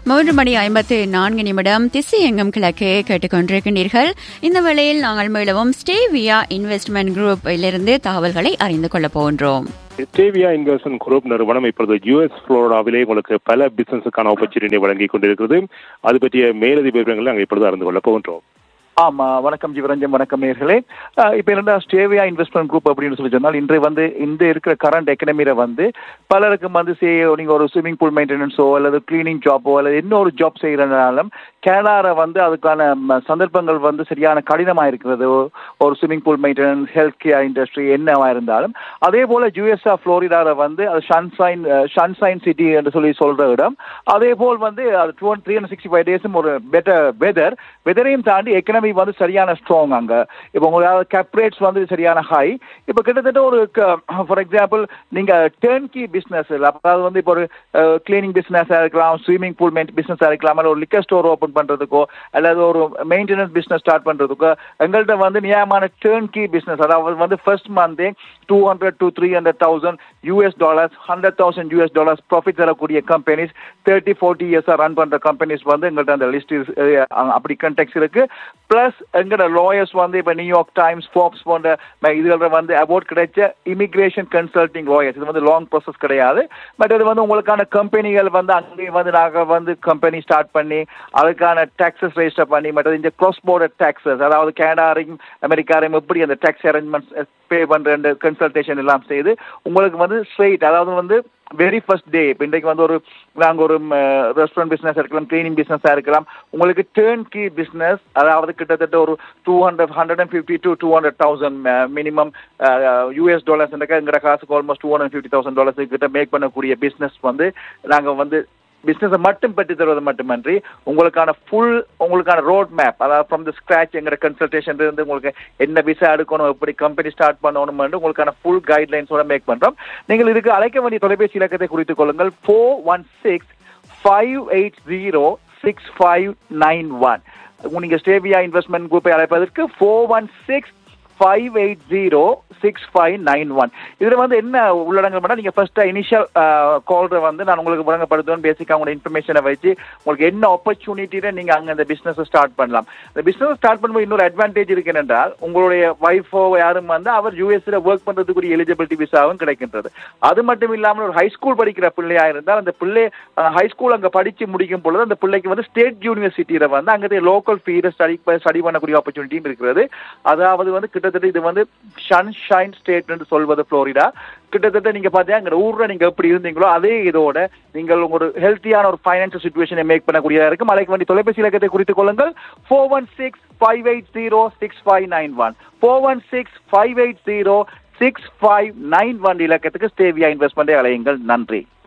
மூன்று மணி ஐம்பத்து நான்கு நிமிடம் திசை எங்கும் கிழக்கே கேட்டுக்கொண்டிருக்கின்றீர்கள் இந்த வேளையில் நாங்கள் மீளவும் ஸ்டேவியா இன்வெஸ்ட்மெண்ட் குரூப்பிலிருந்து தகவல்களை அறிந்து கொள்ளப் போகின்றோம் ஸ்டேவியா இன்வெஸ்ட்மெண்ட் குரூப் நிறுவனம் இப்பொழுது யூஎஸ் புளோரிடாவிலே உங்களுக்கு பல பிசினஸுக்கான ஆப்பர்ச்சுனிட்டி வழங்கி கொண்டிருக்கிறது அது பற்றிய மேலதிக விவரங்களை நாங்கள் இப்பொழுது அறிந்து கொள்ளப் போகின்றோம் ஆமா வணக்கம் ஜீவரஞ்சன் வணக்கம் நேர்களே இப்ப என்னடா ஸ்டேவியா இன்வெஸ்ட்மெண்ட் குரூப் அப்படின்னு சொல்லி சொன்னால் இன்று வந்து இந்த இருக்கிற கரண்ட் எக்கனமியில வந்து பலருக்கு வந்து சே நீங்க ஒரு ஸ்விம்மிங் பூல் மெயின்டெனன்ஸோ அல்லது கிளீனிங் ஜாப்போ அல்லது இன்னொரு ஜாப் செய்யறதுனாலும் கேனார வந்து அதுக்கான ம, சந்தர்ப்பங்கள் வந்து சரியான கடினமா இருக்கிறது ஒரு swimming pool maintenance health care industry என்னவா இருந்தாலும் அதே போல யூஎஸ்ஆ புளோரிடால வந்து அது ஷன்சைன் ஷன்சைன் சிட்டி என்று சொல்லி சொல்ற இடம் அதே போல் வந்து அது two three hundred sixty five டேஸும் ஒரு பெட்டர் வெதர் வெதரையும் தாண்டி எக்கனமி வந்து சரியான ஸ்ட்ராங் அங்க இப்போ உங்களுக்கு கேப் ரேட்ஸ் வந்து சரியான ஹை இப்போ கிட்டத்தட்ட ஒரு ஃபார் எக்ஸாம்பிள் நீங்க டேர்ன் கி பிசினஸ் அதாவது வந்து இப்போ ஒரு கிளீனிங் பிசினஸா இருக்கலாம் ஸ்விமிங் பூல் மெயின் பிசினஸா இருக்கலாம் அல்ல ஒரு லிக்கர் ஸ்டோர் ஓப்பன் பண்றதுக்கோ அல்லது ஒரு மெயின்டெனன்ஸ் பிசினஸ் ஸ்டார்ட் பண்றதுக்கோ எங்கள்கிட்ட வந்து நியாயமான டேர்ன் கி பிசினஸ் அதாவது வந்து ஃபர்ஸ்ட் மந்தே two hundred to three hundred thousand US dollars hundred thousand US dollars profit தரக்கூடிய கம்பெனிஸ் தேர்ட்டி ஃபோர்ட்டி இயர்ஸாக ரன் பண்ற கம்பெனிஸ் வந்து எங்கள்கிட்ட அந்த லிஸ்ட் அப்படி கண்டெக்ஸ் இருக்கு பிளஸ் எங்களோட லாயர்ஸ் வந்து இப்போ நியூயார்க் டைம்ஸ் ஃபோர்ப்ஸ் போன்ற ம- இதுல வந்து அவார்ட் கிடைச்ச இமிகிரேஷன் கன்சல்டிங் லாயர்ஸ் இது வந்து லாங் ப்ராசஸ் கிடையாது பட் இது வந்து உங்களுக்கான கம்பெனிகள் வந்து அங்கேயும் வந்து நாங்கள் வந்து கம்பெனி ஸ்டார்ட் பண்ணி அதுக்கான டாக்ஸஸ் ரெஜிஸ்டர் பண்ணி மற்றது இந்த கிராஸ் போர்டர் டாக்ஸஸ் அதாவது கனடாரையும் அமெரிக்காரையும் எப்படி அந்த டாக்ஸ் அரேஞ்ச்மெண்ட்ஸ் பே பண்ற கன்சல்டேஷன் எல்லாம் செய்து உங்களுக்கு வந்து ஸ்ட்ரெயிட் அதாவது வந்து வெரி ஃபர்ஸ்ட் டே இப்போ இன்றைக்கு வந்து ஒரு நாங்கள் ஒரு ரெஸ்டாரண்ட் பிஸ்னஸ் இருக்கலாம் கிளீனிங் பிஸ்னஸாக இருக்கலாம் உங்களுக்கு டேர்ன் கீ பிஸ்னஸ் அதாவது கிட்டத்தட்ட ஒரு two hundred hundred and fifty to two hundred thousand minimum US dollars எங்கிற காசுக்கு almost two hundred fifty thousand dollars கிட்ட மேக் பண்ணக்கூடிய பிஸ்னஸ் வந்து நாங்கள் வந்து பிசினஸை மட்டும் பெற்று தருவது மட்டுமன்றி உங்களுக்கான ஃபுல் உங்களுக்கான ரோட் மேப் அதாவது ஃப்ரம் த ஸ்கிராச் எங்கிற கன்சல்டேஷன் இருந்து உங்களுக்கு என்ன விசா எடுக்கணும் எப்படி கம்பெனி ஸ்டார்ட் பண்ணணும் உங்களுக்கான ஃபுல் கைட்லைன்ஸோட மேக் பண்றோம் நீங்கள் இதுக்கு அழைக்க வேண்டிய தொலைபேசி இலக்கத்தை குறித்துக் கொள்ளுங்கள் four one six five eight zero six five nine one நீங்க ஸ்டேவியா இன்வெஸ்ட்மெண்ட் குரூப்பை அழைப்பதற்கு four one six five eight zero six five nine one இதுல வந்து என்ன உள்ளடங்கல் பண்ணா நீங்க ஃபர்ஸ்ட் இனிஷியல் கால்ற வந்து நான் உங்களுக்கு வழங்கப்படுத்துவேன் பேசிக்கா உங்களோட இன்ஃபர்மேஷனை வச்சு உங்களுக்கு என்ன ஆப்பர்ச்சுனிட்டியில நீங்க அங்க அந்த பிசினஸ் ஸ்டார்ட் பண்ணலாம் இந்த பிசினஸ் ஸ்டார்ட் பண்ணும்போது இன்னொரு அட்வான்டேஜ் இருக்கு என்றால் உங்களுடைய ஒய்ஃபோ யாரும் வந்து அவர் யூஎஸ்ல ஒர்க் பண்றதுக்குரிய எலிஜிபிலிட்டி விசாவும் கிடைக்கின்றது அது மட்டும் இல்லாமல் ஒரு ஹை ஸ்கூல் படிக்கிற பிள்ளையா இருந்தால் அந்த பிள்ளை ஹை ஸ்கூல் அங்க படிச்சு முடிக்கும் பொழுது அந்த பிள்ளைக்கு வந்து ஸ்டேட் யூனிவர்சிட்டியில வந்து அங்கே லோக்கல் ஃபீட ஸ்டடி ஸ்டடி பண்ணக்கூடிய ஆப்பர்ச்சுனிட்டியும் இருக்கிறது அதாவது வந்து கிட்டத்தட்ட இது வந்து சன்ஷைன் ஸ்டேட் என்று சொல்வது புளோரிடா கிட்டத்தட்ட நீங்க பாத்தீங்கன்னா அங்க ஊர்ல நீங்க எப்படி இருந்தீங்களோ அதே இதோட நீங்கள் ஒரு ஹெல்த்தியான ஒரு ஃபைனான்சியல் சுச்சுவேஷனை மேக் பண்ணக்கூடியதா இருக்கும் அழைக்க வேண்டிய தொலைபேசி இலக்கத்தை குறித்துக் கொள்ளுங்கள் four one six five eight zero six five nine one four one six five eight zero six five nine one இலக்கத்துக்கு ஸ்டேவியா இன்வெஸ்ட்மெண்ட்டை அழையுங்கள் நன்றி